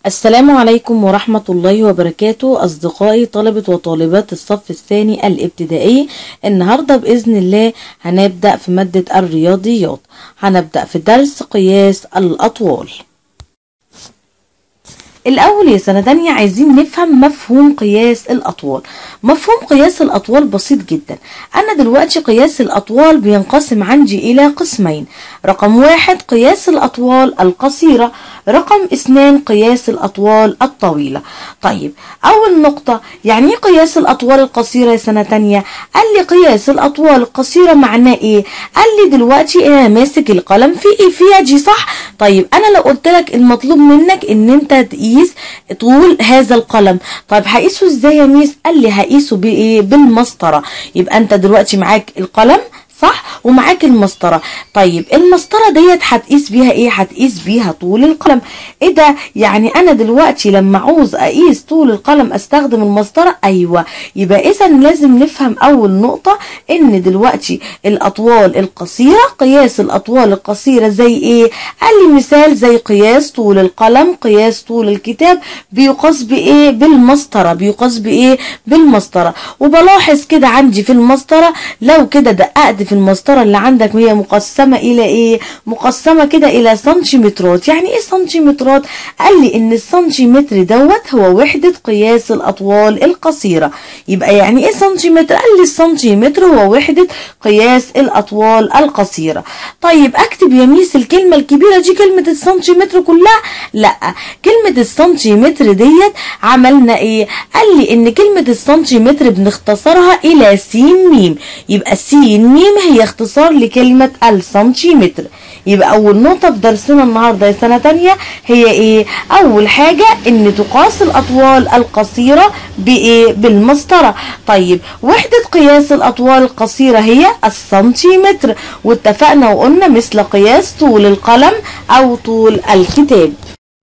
السلام عليكم ورحمة الله وبركاته أصدقائي طلبة وطالبات الصف الثاني الابتدائي النهاردة بإذن الله هنبدأ في مادة الرياضيات هنبدأ في درس قياس الأطوال الأول يا سنة تانية عايزين نفهم مفهوم قياس الأطوال مفهوم قياس الأطوال بسيط جدا أنا دلوقتي قياس الأطوال بينقسم عندي إلى قسمين رقم واحد قياس الأطوال القصيرة رقم اثنين قياس الأطوال الطويلة طيب أول نقطة يعني ايه قياس الأطوال القصيرة يا سنة تانية قال لي قياس الأطوال القصيرة معناه إيه قال لي دلوقتي أنا ماسك القلم في إيه في يدي صح طيب أنا لو قلت لك المطلوب منك إن أنت تقيس طول هذا القلم طيب هقيسه إزاي يا ميس قال لي هقيسه بإيه بالمسطرة يبقى أنت دلوقتي معاك القلم صح ومعاك المسطره طيب المسطره ديت هتقيس بيها ايه هتقيس بيها طول القلم ايه ده يعني انا دلوقتي لما عاوز اقيس طول القلم استخدم المسطره ايوه يبقى اذا لازم نفهم اول نقطه ان دلوقتي الاطوال القصيره قياس الاطوال القصيره زي ايه قال لي مثال زي قياس طول القلم قياس طول الكتاب بيقاس بايه بالمسطره بيقاس بايه بالمسطره وبلاحظ كده عندي في المسطره لو كده دققت في المسطرة اللي عندك وهي مقسمة إلى إيه؟ مقسمة كده إلى سنتيمترات، يعني إيه سنتيمترات؟ قال لي إن السنتيمتر دوت هو وحدة قياس الأطوال القصيرة، يبقى يعني إيه سنتيمتر؟ قال لي السنتيمتر هو وحدة قياس الأطوال القصيرة. طيب أكتب يا ميس الكلمة الكبيرة دي كلمة السنتيمتر كلها؟ لأ، كلمة السنتيمتر ديت عملنا إيه؟ قال لي إن كلمة السنتيمتر بنختصرها إلى س م، يبقى س م هي اختصار لكلمة السنتيمتر يبقى أول نقطة في درسنا النهاردة يا سنة تانية هي إيه؟ أول حاجة إن تقاس الأطوال القصيرة بإيه؟ بالمسطرة طيب وحدة قياس الأطوال القصيرة هي السنتيمتر واتفقنا وقلنا مثل قياس طول القلم أو طول الكتاب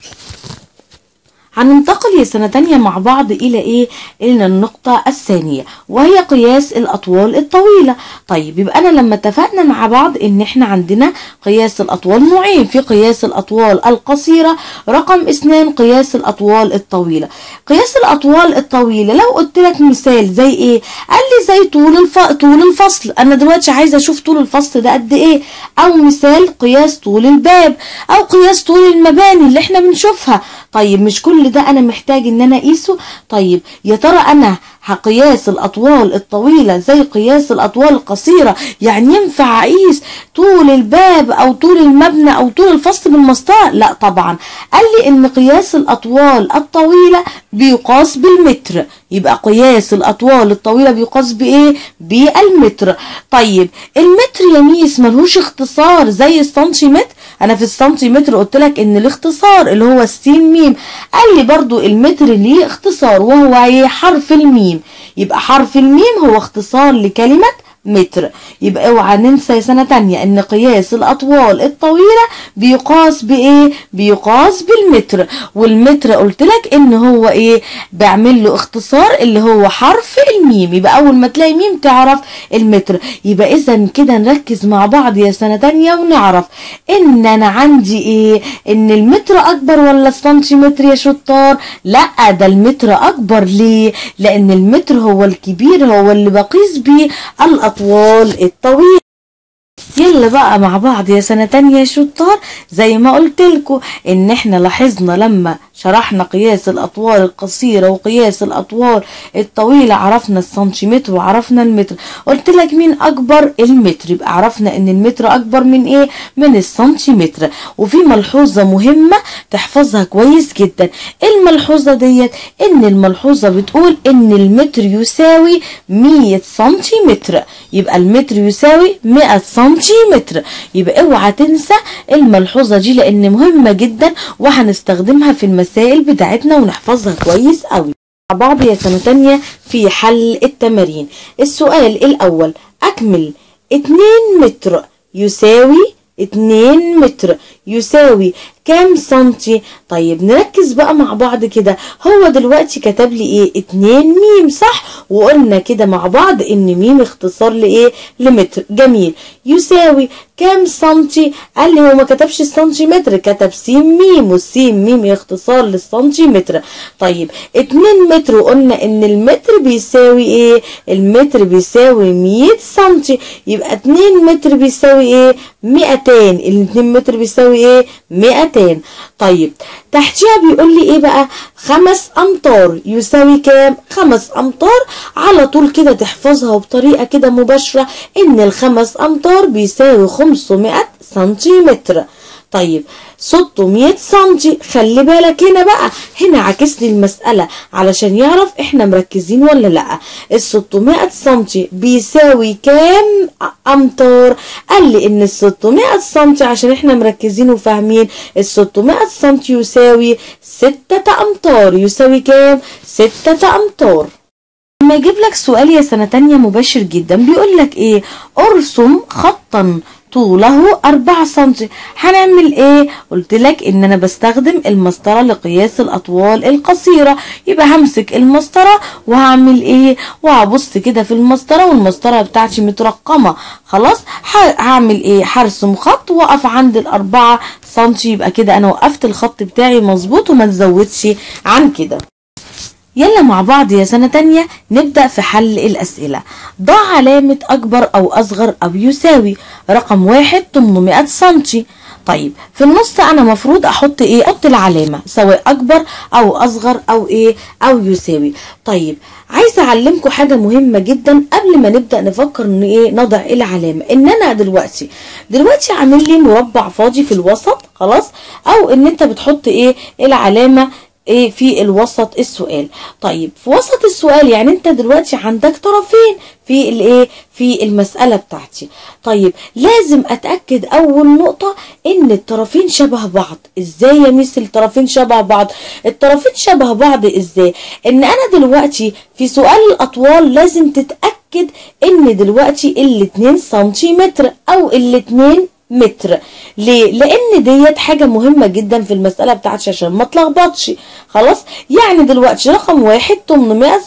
هننتقل يا سنة تانية مع بعض إلى إيه؟ إلى النقطة الثانية وهي قياس الأطوال الطويلة طيب يبقى أنا لما اتفقنا مع بعض إن إحنا عندنا قياس الأطوال نوعين في قياس الأطوال القصيرة رقم اثنين قياس الأطوال الطويلة قياس الأطوال الطويلة لو قلت لك مثال زي إيه؟ قال لي زي طول الف... طول الفصل أنا دلوقتي عايزة أشوف طول الفصل ده قد إيه أو مثال قياس طول الباب أو قياس طول المباني اللي إحنا بنشوفها طيب مش كل ده انا محتاج ان انا اقيسه طيب يا ترى انا قياس الاطوال الطويله زي قياس الاطوال القصيره يعني ينفع اقيس طول الباب او طول المبنى او طول الفصل بالمسطره لا طبعا قال لي ان قياس الاطوال الطويله بيقاس بالمتر يبقى قياس الاطوال الطويله بيقاس بايه بالمتر طيب المتر يا ميس ملهوش اختصار زي السنتيمتر انا في السنتيمتر قلت لك ان الاختصار اللي هو السين ميم قال لي برضو المتر ليه اختصار وهو ايه حرف الميم يبقى حرف الميم هو اختصار لكلمة متر يبقى اوعى ننسى يا سنة تانية ان قياس الاطوال الطويلة بيقاس بايه بيقاس بالمتر والمتر قلت لك ان هو ايه بعمل له اختصار اللي هو حرف الميم يبقى اول ما تلاقي ميم تعرف المتر يبقى اذا كده نركز مع بعض يا سنة تانية ونعرف ان انا عندي ايه ان المتر اكبر ولا السنتيمتر يا شطار لا ده المتر اكبر ليه لان المتر هو الكبير هو اللي بقيس بيه الأطوال الطويلة يلا بقى مع بعض يا سنة تانية يا شطار زي ما قلت لكم ان احنا لاحظنا لما شرحنا قياس الاطوال القصيرة وقياس الاطوال الطويلة عرفنا السنتيمتر وعرفنا المتر قلت لك مين اكبر المتر يبقى عرفنا ان المتر اكبر من ايه من السنتيمتر وفي ملحوظة مهمة تحفظها كويس جدا الملحوظة ديت ان الملحوظة بتقول ان المتر يساوي 100 سنتيمتر يبقى المتر يساوي 100 سنتيمتر يبقى اوعى تنسى الملحوظة دي لان مهمة جدا وهنستخدمها في المسائل بتاعتنا ونحفظها كويس قوي مع بعض يا سنة تانية في حل التمارين السؤال الاول اكمل 2 متر يساوي 2 متر يساوي كام سنتي طيب نركز بقى مع بعض كده هو دلوقتي كتب لي ايه اتنين ميم صح وقلنا كده مع بعض ان ميم اختصار لايه لمتر جميل يساوي كام سنتي قال لي هو ما كتبش السنتيمتر كتب سين ميم والسين ميم اختصار للسنتيمتر طيب اتنين متر وقلنا ان المتر بيساوي ايه المتر بيساوي مية سنتي يبقى اتنين متر بيساوي ايه مئتين الاتنين متر بيساوي ايه مئتين طيب تحتيها بيقول لي ايه بقى خمس امتار يساوي كام خمس امتار على طول كده تحفظها بطريقة كده مباشرة ان الخمس امتار بيساوي 500 سنتيمتر طيب 600 سنتي خلي بالك هنا بقى هنا عكس لي المسألة علشان يعرف احنا مركزين ولا لا ال 600 سنتي بيساوي كام امتار قال لي ان ال 600 سنتي عشان احنا مركزين وفاهمين ال 600 سنتي يساوي 6 امتار يساوي كام 6 امتار لما يجيب لك سؤال يا سنة تانية مباشر جدا بيقول لك ايه ارسم خطا طوله 4 سنتي هنعمل ايه قلت لك ان انا بستخدم المسطره لقياس الاطوال القصيره يبقى همسك المسطره وهعمل ايه وهبص كده في المسطره والمسطره بتاعتي مترقمه خلاص هعمل ايه هرسم خط واقف عند الأربعة سنتي يبقى كده انا وقفت الخط بتاعي مظبوط وما تزودش عن كده يلا مع بعض يا سنة تانية نبدأ في حل الأسئلة ضع علامة أكبر أو أصغر أو يساوي رقم واحد 800 سنتي طيب في النص أنا مفروض أحط إيه أحط العلامة سواء أكبر أو أصغر أو إيه أو يساوي طيب عايزة أعلمكم حاجة مهمة جدا قبل ما نبدأ نفكر إن إيه نضع العلامة إن أنا دلوقتي دلوقتي عامل لي مربع فاضي في الوسط خلاص أو إن أنت بتحط إيه العلامة ايه في الوسط السؤال طيب في وسط السؤال يعني انت دلوقتي عندك طرفين في الايه في المسألة بتاعتي طيب لازم اتأكد اول نقطة ان الطرفين شبه بعض ازاي يا ميس الطرفين شبه بعض الطرفين شبه بعض ازاي ان انا دلوقتي في سؤال الاطوال لازم تتأكد ان دلوقتي الاتنين سنتيمتر او الاتنين متر ليه لان ديت حاجه مهمه جدا في المساله بتاعتي عشان ما اتلخبطش خلاص يعني دلوقتي رقم واحد 800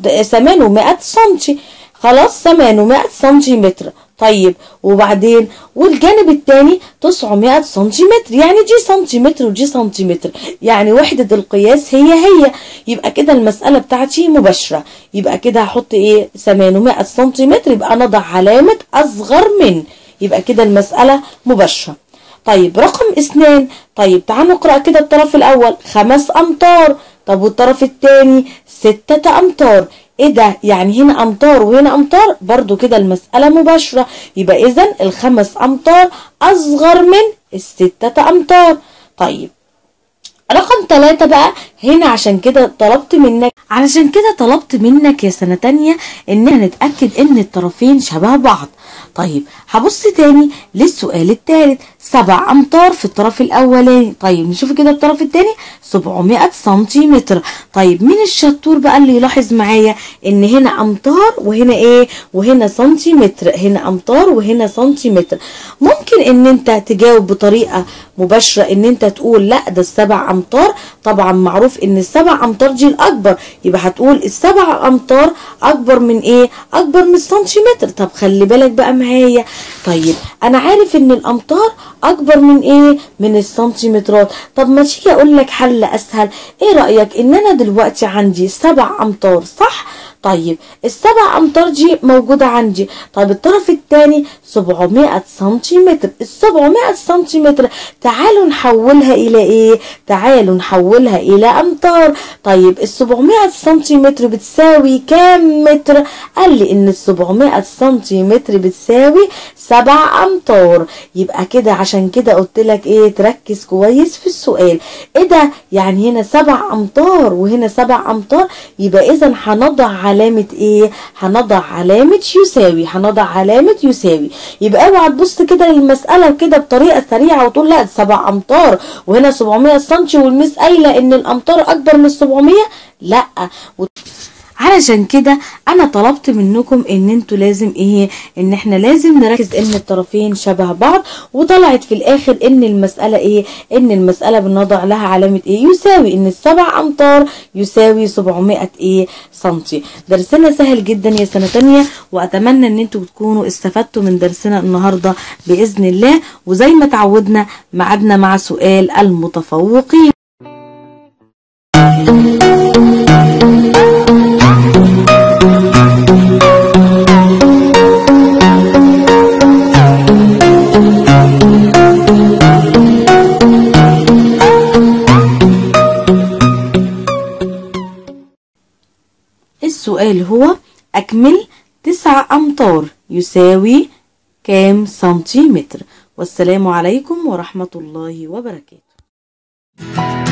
800 سنتي خلاص 800 سنتيمتر طيب وبعدين والجانب الثاني 900 سنتيمتر يعني دي سنتيمتر ودي سنتيمتر يعني وحدة القياس هي هي يبقى كده المسألة بتاعتي مباشرة يبقى كده هحط ايه 800 سنتيمتر يبقى نضع علامة أصغر من يبقى كده المسألة مباشرة طيب رقم اثنين طيب تعالوا نقرأ كده الطرف الأول خمس أمتار طب والطرف الثاني ستة أمتار ايه ده يعني هنا امتار وهنا امتار برضو كده المسألة مباشرة يبقى اذا الخمس امتار اصغر من الستة امتار طيب رقم ثلاثة بقى هنا عشان كده طلبت منك علشان كده طلبت منك يا سنة تانية اننا نتأكد ان الطرفين شبه بعض طيب هبص تاني للسؤال الثالث سبع امتار في الطرف الاولاني طيب نشوف كده الطرف الثاني 700 سنتيمتر طيب مين الشطور بقى اللي يلاحظ معايا ان هنا امتار وهنا ايه وهنا سنتيمتر هنا امتار وهنا سنتيمتر ممكن ان انت تجاوب بطريقة مباشرة ان انت تقول لا ده السبع امتار طبعا معروف ان السبع امتار دي الاكبر يبقى هتقول السبع امتار اكبر من ايه اكبر من السنتيمتر طب خلي بالك بقى معايا طيب انا عارف ان الامتار اكبر من ايه من السنتيمترات طب ما تيجي اقول لك حل اسهل ايه رايك ان انا دلوقتي عندي سبع امتار صح طيب السبع امتار دي موجودة عندي طيب الطرف الثاني 700 سنتيمتر ال 700 سنتيمتر تعالوا نحولها الى ايه تعالوا نحولها الى امتار طيب ال 700 سنتيمتر بتساوي كام متر قال لي ان ال 700 سنتيمتر بتساوي 7 امتار يبقى كده عشان كده قلت لك ايه تركز كويس في السؤال ايه ده يعني هنا 7 امتار وهنا 7 امتار يبقى اذا هنضع علامة ايه هنضع علامة يساوي هنضع علامة يساوي يبقى اوعى تبص كده للمسألة كده بطريقة سريعة وتقول لا سبع امتار وهنا 700 سنتي والمس قايلة ان الامتار اكبر من 700 لا علشان كده انا طلبت منكم ان انتوا لازم ايه ان احنا لازم نركز ان الطرفين شبه بعض وطلعت في الاخر ان المسألة ايه ان المسألة بنضع لها علامة ايه يساوي ان السبع امتار يساوي 700 ايه سنتي درسنا سهل جدا يا سنة تانية واتمنى ان انتوا تكونوا استفدتوا من درسنا النهاردة باذن الله وزي ما تعودنا معادنا مع سؤال المتفوقين السؤال هو أكمل تسع أمتار يساوي كام سنتيمتر والسلام عليكم ورحمة الله وبركاته